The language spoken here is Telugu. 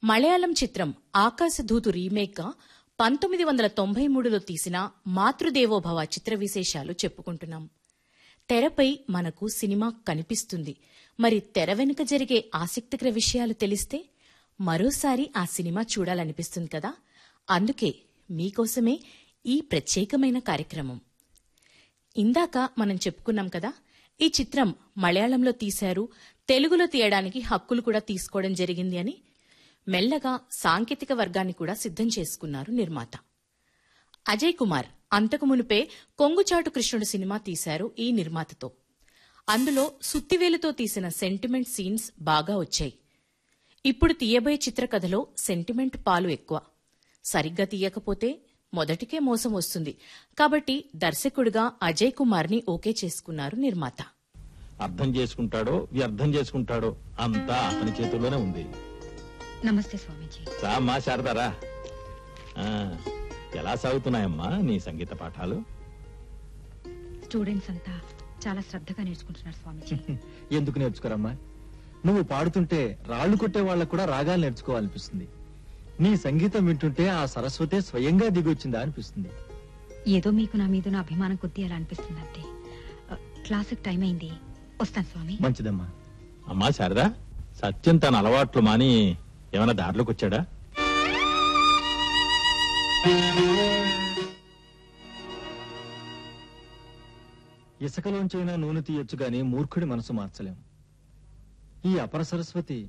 మలయాళం చిత్రం ఆకాశధూతు రీమేక్గా పంతొమ్మిది వందల తొంభై మూడులో తీసిన మాతృదేవోభవ చిత్ర విశేషాలు చెప్పుకుంటున్నాం తెరపై మనకు సినిమా కనిపిస్తుంది మరి తెర వెనుక జరిగే ఆసక్తికర విషయాలు తెలిస్తే మరోసారి ఆ సినిమా చూడాలనిపిస్తుంది కదా అందుకే మీకోసమే ఈ ప్రత్యేకమైన కార్యక్రమం ఇందాక మనం చెప్పుకున్నాం కదా ఈ చిత్రం మలయాళంలో తీశారు తెలుగులో తీయడానికి హక్కులు కూడా తీసుకోవడం జరిగింది అని మెల్లగా సాంకేతిక వర్గాన్ని కూడా సిద్ధం చేసుకున్నారు నిర్మాత అజయ్ కుమార్ అంతకు మునుపే కొంగుచాటు కృష్ణుడు సినిమా తీశారు ఈ నిర్మాతతో అందులో సుత్తివేలుతో తీసిన సెంటిమెంట్ సీన్స్ బాగా వచ్చాయి ఇప్పుడు తీయబోయే చిత్రకథలో సెంటిమెంట్ పాలు ఎక్కువ సరిగ్గా తీయకపోతే మొదటికే మోసం వస్తుంది కాబట్టి దర్శకుడిగా అజయ్ కుమార్ని ఓకే చేసుకున్నారు నిర్మాత అర్థం చేసుకుంటాడో వ్యర్థం చేసుకుంటాడో అంతా అతని చేతుల్లోనే ఉంది నమస్తే స్వామీజీ రామ్మా శారదారా ఆ, ఎలా సాగుతున్నాయమ్మా నీ సంగీత పాఠాలు స్టూడెంట్స్ అంతా చాలా శ్రద్ధగా నేర్చుకుంటున్నారు స్వామీజీ ఎందుకు నేర్చుకోరమ్మా నువ్వు పాడుతుంటే రాళ్లు కొట్టే వాళ్ళకు కూడా రాగాలు నేర్చుకోవాలనిపిస్తుంది నీ సంగీతం వింటుంటే ఆ సరస్వతే స్వయంగా దిగొచ్చిందా అనిపిస్తుంది ఏదో మీకు నా మీద నా అభిమానం కొద్దీ అలా అనిపిస్తుంది అంతే ఆ, క్లాసుకి టైం అయింది వస్తాను స్వామి మంచిదమ్మా అమ్మా శారదా సత్యం తన అలవాట్లు మాని ఏమైనా దారిలోకి వచ్చాడా ఇసుకలోంచైనా నూనె తీయొచ్చు గాని మూర్ఖుడి మనసు మార్చలేం ఈ అపర సరస్వతి